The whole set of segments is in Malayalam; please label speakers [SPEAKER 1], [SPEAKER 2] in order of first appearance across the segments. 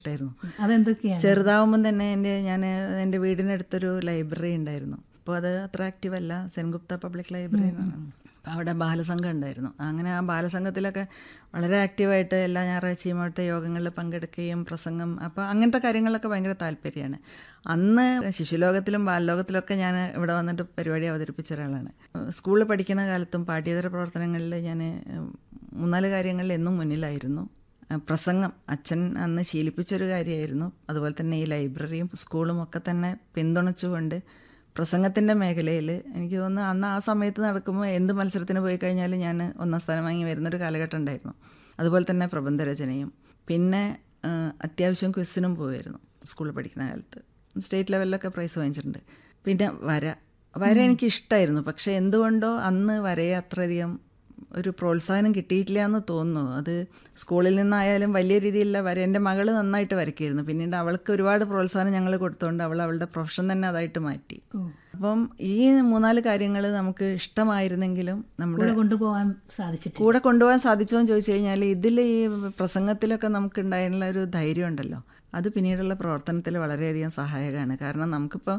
[SPEAKER 1] ഇഷ്ടമായിരുന്നു
[SPEAKER 2] അതെന്തൊക്കെയാണ്
[SPEAKER 1] ചെറുതാവുമ്പം തന്നെ എൻ്റെ ഞാൻ എൻ്റെ വീടിനടുത്തൊരു ലൈബ്രറി ഉണ്ടായിരുന്നു അപ്പോൾ അത് അത്ര ആക്റ്റീവ് അല്ല സെൻഗുപ്ത പബ്ലിക് ലൈബ്രറി എന്നാണ് അപ്പോൾ അവിടെ ബാലസംഘം ഉണ്ടായിരുന്നു അങ്ങനെ ആ ബാലസംഘത്തിലൊക്കെ വളരെ ആക്റ്റീവായിട്ട് എല്ലാ ഞായറാഴ്ചയും അവിടുത്തെ യോഗങ്ങളിൽ പങ്കെടുക്കുകയും പ്രസംഗം അപ്പോൾ അങ്ങനത്തെ കാര്യങ്ങളിലൊക്കെ ഭയങ്കര താല്പര്യമാണ് അന്ന് ശിശുലോകത്തിലും ബാലലോകത്തിലൊക്കെ ഞാൻ ഇവിടെ വന്നിട്ട് പരിപാടി അവതരിപ്പിച്ച ഒരാളാണ് സ്കൂളിൽ പഠിക്കുന്ന കാലത്തും പാഠ്യേതര പ്രവർത്തനങ്ങളിൽ ഞാൻ മൂന്നാല് കാര്യങ്ങളിൽ എന്നും മുന്നിലായിരുന്നു പ്രസംഗം അച്ഛൻ അന്ന് ശീലിപ്പിച്ചൊരു കാര്യമായിരുന്നു അതുപോലെ തന്നെ ഈ ലൈബ്രറിയും സ്കൂളും ഒക്കെ തന്നെ പിന്തുണച്ചുകൊണ്ട് പ്രസംഗത്തിൻ്റെ മേഖലയിൽ എനിക്ക് തോന്നുന്നു അന്ന് ആ സമയത്ത് നടക്കുമ്പോൾ എന്ത് മത്സരത്തിന് പോയി കഴിഞ്ഞാലും ഞാൻ ഒന്നാം സ്ഥാനം വാങ്ങി വരുന്നൊരു കാലഘട്ടം ഉണ്ടായിരുന്നു അതുപോലെ തന്നെ പ്രബന്ധരചനയും പിന്നെ അത്യാവശ്യം ക്വിസിനും പോയിരുന്നു സ്കൂളിൽ പഠിക്കുന്ന കാലത്ത് സ്റ്റേറ്റ് ലെവലിലൊക്കെ പ്രൈസ് വാങ്ങിച്ചിട്ടുണ്ട് പിന്നെ വര വര എനിക്ക് ഇഷ്ടമായിരുന്നു പക്ഷേ എന്തുകൊണ്ടോ അന്ന് വരയെ അത്രയധികം ഒരു പ്രോത്സാഹനം കിട്ടിയിട്ടില്ല എന്ന് തോന്നുന്നു അത് സ്കൂളിൽ നിന്നായാലും വലിയ രീതിയിലുള്ള വര എൻ്റെ മകൾ നന്നായിട്ട് വരയ്ക്കായിരുന്നു പിന്നീട് അവൾക്ക് ഒരുപാട് പ്രോത്സാഹനം ഞങ്ങൾ കൊടുത്തുകൊണ്ട് അവൾ അവളുടെ പ്രൊഫഷൻ തന്നെ അതായിട്ട് മാറ്റി അപ്പം ഈ മൂന്നാല് കാര്യങ്ങൾ നമുക്ക് ഇഷ്ടമായിരുന്നെങ്കിലും നമ്മുടെ
[SPEAKER 2] കൂടെ കൊണ്ടുപോകാൻ സാധിച്ചിട്ടില്ല
[SPEAKER 1] കൂടെ കൊണ്ടുപോകാൻ സാധിച്ചോ എന്ന് ചോദിച്ചു കഴിഞ്ഞാൽ ഇതിൽ ഈ പ്രസംഗത്തിലൊക്കെ നമുക്ക് ഉണ്ടായിട്ടുള്ള ഒരു ധൈര്യം ഉണ്ടല്ലോ അത് പിന്നീടുള്ള പ്രവർത്തനത്തിൽ വളരെയധികം സഹായകമാണ് കാരണം നമുക്കിപ്പോൾ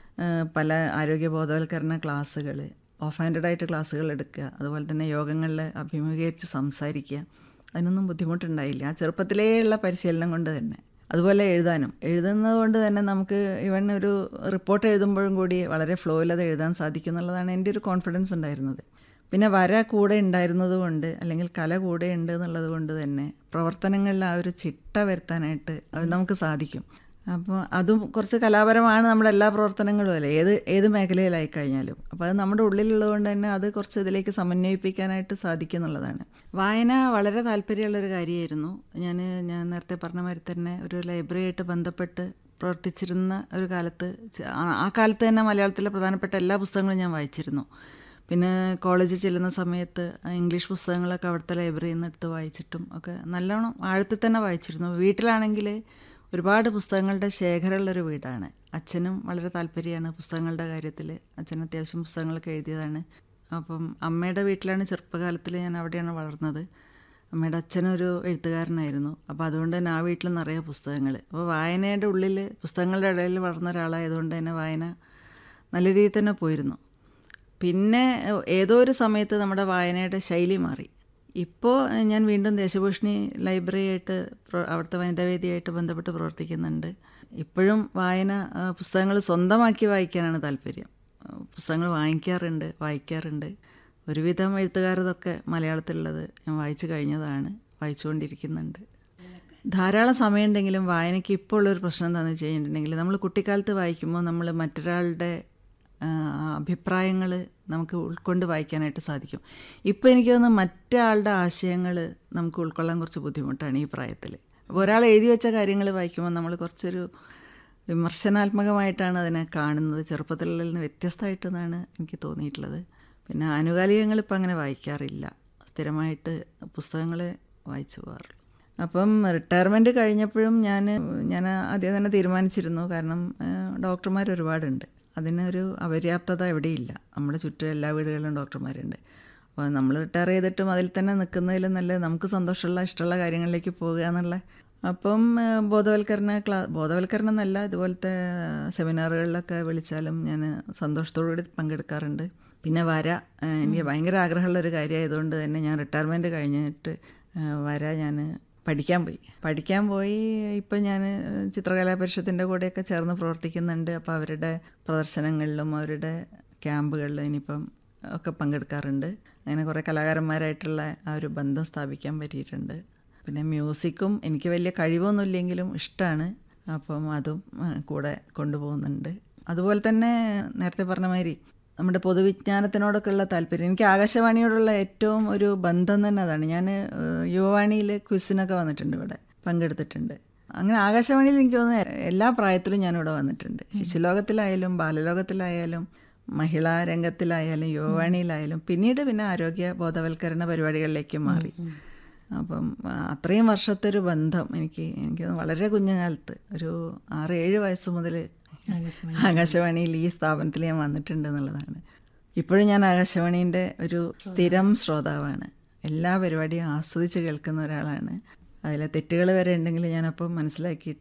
[SPEAKER 1] പല ആരോഗ്യ ബോധവൽക്കരണ ക്ലാസ്സുകൾ ഓഫ് ഹാൻഡഡ് ആയിട്ട് ക്ലാസ്സുകൾ എടുക്കുക അതുപോലെ തന്നെ യോഗങ്ങളിൽ അഭിമുഖീകരിച്ച് സംസാരിക്കുക അതിനൊന്നും ബുദ്ധിമുട്ടുണ്ടായില്ല ആ ചെറുപ്പത്തിലേ ഉള്ള പരിശീലനം കൊണ്ട് തന്നെ അതുപോലെ എഴുതാനും എഴുതുന്നത് കൊണ്ട് തന്നെ നമുക്ക് ഇവൻ ഒരു റിപ്പോർട്ട് എഴുതുമ്പോഴും കൂടി വളരെ ഫ്ലോയിൽ അത് എഴുതാൻ സാധിക്കും എന്നുള്ളതാണ് എൻ്റെ ഒരു കോൺഫിഡൻസ് ഉണ്ടായിരുന്നത് പിന്നെ വര കൂടെ ഉണ്ടായിരുന്നത് കൊണ്ട് അല്ലെങ്കിൽ കല കൂടെ ഉണ്ട് എന്നുള്ളത് കൊണ്ട് തന്നെ പ്രവർത്തനങ്ങളിൽ ആ ഒരു ചിട്ട വരുത്താനായിട്ട് അത് നമുക്ക് സാധിക്കും അപ്പോൾ അതും കുറച്ച് കലാപരമാണ് നമ്മുടെ എല്ലാ പ്രവർത്തനങ്ങളും അല്ലേ ഏത് ഏത് മേഖലയിലായി കഴിഞ്ഞാലും അപ്പോൾ അത് നമ്മുടെ ഉള്ളിലുള്ളത് കൊണ്ട് തന്നെ അത് കുറച്ച് ഇതിലേക്ക് സമന്വയിപ്പിക്കാനായിട്ട് സാധിക്കും എന്നുള്ളതാണ് വായന വളരെ താല്പര്യമുള്ളൊരു കാര്യമായിരുന്നു ഞാൻ ഞാൻ നേരത്തെ പറഞ്ഞ മാതിരി തന്നെ ഒരു ലൈബ്രറിയായിട്ട് ബന്ധപ്പെട്ട് പ്രവർത്തിച്ചിരുന്ന ഒരു കാലത്ത് ആ കാലത്ത് തന്നെ മലയാളത്തിലെ പ്രധാനപ്പെട്ട എല്ലാ പുസ്തകങ്ങളും ഞാൻ വായിച്ചിരുന്നു പിന്നെ കോളേജിൽ ചെല്ലുന്ന സമയത്ത് ഇംഗ്ലീഷ് പുസ്തകങ്ങളൊക്കെ അവിടുത്തെ ലൈബ്രറിയിൽ നിന്ന് എടുത്ത് വായിച്ചിട്ടും ഒക്കെ നല്ലോണം ആഴത്തിൽ തന്നെ വായിച്ചിരുന്നു വീട്ടിലാണെങ്കിൽ ഒരുപാട് പുസ്തകങ്ങളുടെ ശേഖരമുള്ളൊരു വീടാണ് അച്ഛനും വളരെ താല്പര്യമാണ് പുസ്തകങ്ങളുടെ കാര്യത്തിൽ അച്ഛൻ അത്യാവശ്യം പുസ്തകങ്ങളൊക്കെ എഴുതിയതാണ് അപ്പം അമ്മയുടെ വീട്ടിലാണ് ചെറുപ്പകാലത്തിൽ ഞാൻ അവിടെയാണ് വളർന്നത് അമ്മയുടെ അച്ഛനൊരു എഴുത്തുകാരനായിരുന്നു അപ്പോൾ അതുകൊണ്ട് തന്നെ ആ വീട്ടിൽ നിറയെ പുസ്തകങ്ങൾ അപ്പോൾ വായനയുടെ ഉള്ളിൽ പുസ്തകങ്ങളുടെ ഇടയിൽ വളർന്ന ഒരാളായതുകൊണ്ട് തന്നെ വായന നല്ല രീതിയിൽ തന്നെ പോയിരുന്നു പിന്നെ ഏതോ ഒരു സമയത്ത് നമ്മുടെ വായനയുടെ ശൈലി മാറി ഇപ്പോൾ ഞാൻ വീണ്ടും ദേശഭൂഷണി ലൈബ്രറി ആയിട്ട് അവിടുത്തെ വനിതാവേദിയായിട്ട് ബന്ധപ്പെട്ട് പ്രവർത്തിക്കുന്നുണ്ട് ഇപ്പോഴും വായന പുസ്തകങ്ങൾ സ്വന്തമാക്കി വായിക്കാനാണ് താല്പര്യം പുസ്തകങ്ങൾ വാങ്ങിക്കാറുണ്ട് വായിക്കാറുണ്ട് ഒരുവിധം എഴുത്തുകാരതൊക്കെ മലയാളത്തിലുള്ളത് ഞാൻ വായിച്ചു കഴിഞ്ഞതാണ് വായിച്ചുകൊണ്ടിരിക്കുന്നുണ്ട് ധാരാളം സമയമുണ്ടെങ്കിലും വായനയ്ക്ക് ഇപ്പോൾ ഉള്ളൊരു പ്രശ്നം എന്താണെന്ന് വെച്ച് കഴിഞ്ഞിട്ടുണ്ടെങ്കിൽ നമ്മൾ കുട്ടിക്കാലത്ത് വായിക്കുമ്പോൾ നമ്മൾ മറ്റൊരാളുടെ അഭിപ്രായങ്ങൾ നമുക്ക് ഉൾക്കൊണ്ട് വായിക്കാനായിട്ട് സാധിക്കും ഇപ്പോൾ എനിക്ക് തോന്നുന്നു മറ്റാളുടെ ആശയങ്ങൾ നമുക്ക് ഉൾക്കൊള്ളാൻ കുറച്ച് ബുദ്ധിമുട്ടാണ് ഈ പ്രായത്തിൽ അപ്പോൾ ഒരാൾ എഴുതി വെച്ച കാര്യങ്ങൾ വായിക്കുമ്പോൾ നമ്മൾ കുറച്ചൊരു വിമർശനാത്മകമായിട്ടാണ് അതിനെ കാണുന്നത് ചെറുപ്പത്തിലുള്ള നിന്ന് വ്യത്യസ്തമായിട്ടെന്നാണ് എനിക്ക് തോന്നിയിട്ടുള്ളത് പിന്നെ ആനുകാലികങ്ങൾ ഇപ്പം അങ്ങനെ വായിക്കാറില്ല സ്ഥിരമായിട്ട് പുസ്തകങ്ങൾ വായിച്ചു പോകാറുള്ളൂ അപ്പം റിട്ടയർമെൻറ്റ് കഴിഞ്ഞപ്പോഴും ഞാൻ ഞാൻ ആദ്യം തന്നെ തീരുമാനിച്ചിരുന്നു കാരണം ഡോക്ടർമാർ ഒരുപാടുണ്ട് അതിനൊരു അപര്യാപ്തത എവിടെയില്ല നമ്മുടെ ചുറ്റും എല്ലാ വീടുകളിലും ഡോക്ടർമാരുണ്ട് അപ്പോൾ നമ്മൾ റിട്ടയർ ചെയ്തിട്ടും അതിൽ തന്നെ നിൽക്കുന്നതിൽ നല്ല നമുക്ക് സന്തോഷമുള്ള ഇഷ്ടമുള്ള കാര്യങ്ങളിലേക്ക് പോകുക എന്നുള്ള അപ്പം ബോധവൽക്കരണ ക്ലാ ബോധവൽക്കരണം എന്നല്ല ഇതുപോലത്തെ സെമിനാറുകളിലൊക്കെ വിളിച്ചാലും ഞാൻ സന്തോഷത്തോടുകൂടി പങ്കെടുക്കാറുണ്ട് പിന്നെ വര എനിക്ക് ഭയങ്കര ആഗ്രഹമുള്ള ഒരു കാര്യമായതുകൊണ്ട് തന്നെ ഞാൻ റിട്ടയർമെൻറ്റ് കഴിഞ്ഞിട്ട് വര ഞാൻ പഠിക്കാൻ പോയി പഠിക്കാൻ പോയി ഇപ്പം ഞാൻ ചിത്രകലാ പരിഷത്തിൻ്റെ കൂടെയൊക്കെ ചേർന്ന് പ്രവർത്തിക്കുന്നുണ്ട് അപ്പോൾ അവരുടെ പ്രദർശനങ്ങളിലും അവരുടെ ക്യാമ്പുകളിലും ഇനിയിപ്പം ഒക്കെ പങ്കെടുക്കാറുണ്ട് അങ്ങനെ കുറേ കലാകാരന്മാരായിട്ടുള്ള ആ ഒരു ബന്ധം സ്ഥാപിക്കാൻ പറ്റിയിട്ടുണ്ട് പിന്നെ മ്യൂസിക്കും എനിക്ക് വലിയ കഴിവൊന്നുമില്ലെങ്കിലും ഇഷ്ടമാണ് അപ്പം അതും കൂടെ കൊണ്ടുപോകുന്നുണ്ട് അതുപോലെ തന്നെ നേരത്തെ പറഞ്ഞ മാതിരി നമ്മുടെ പൊതുവിജ്ഞാനത്തിനോടൊക്കെ ഉള്ള താല്പര്യം എനിക്ക് ആകാശവാണിയോടുള്ള ഏറ്റവും ഒരു ബന്ധം തന്നെ അതാണ് ഞാൻ യുവവാണിയിൽ ക്വിസിനൊക്കെ വന്നിട്ടുണ്ട് ഇവിടെ പങ്കെടുത്തിട്ടുണ്ട് അങ്ങനെ ആകാശവാണിയിൽ എനിക്ക് തോന്നുന്നു എല്ലാ പ്രായത്തിലും ഞാനിവിടെ വന്നിട്ടുണ്ട് ശിശുലോകത്തിലായാലും ബാലലോകത്തിലായാലും മഹിളാ രംഗത്തിലായാലും യുവവാണിയിലായാലും പിന്നീട് പിന്നെ ആരോഗ്യ ബോധവൽക്കരണ പരിപാടികളിലേക്ക് മാറി അപ്പം അത്രയും വർഷത്തെ ഒരു ബന്ധം എനിക്ക് എനിക്ക് വളരെ കുഞ്ഞുകാലത്ത് ഒരു ആറ് ഏഴ് വയസ്സ് മുതൽ ആകാശവാണിയിൽ ഈ സ്ഥാപനത്തിൽ ഞാൻ വന്നിട്ടുണ്ട് എന്നുള്ളതാണ് ഇപ്പോഴും ഞാൻ ആകാശവാണീൻ്റെ ഒരു സ്ഥിരം ശ്രോതാവാണ് എല്ലാ പരിപാടിയും ആസ്വദിച്ച് കേൾക്കുന്ന ഒരാളാണ് അതിലെ തെറ്റുകൾ വരെ ഉണ്ടെങ്കിൽ ഞാനപ്പം മനസ്സിലാക്കി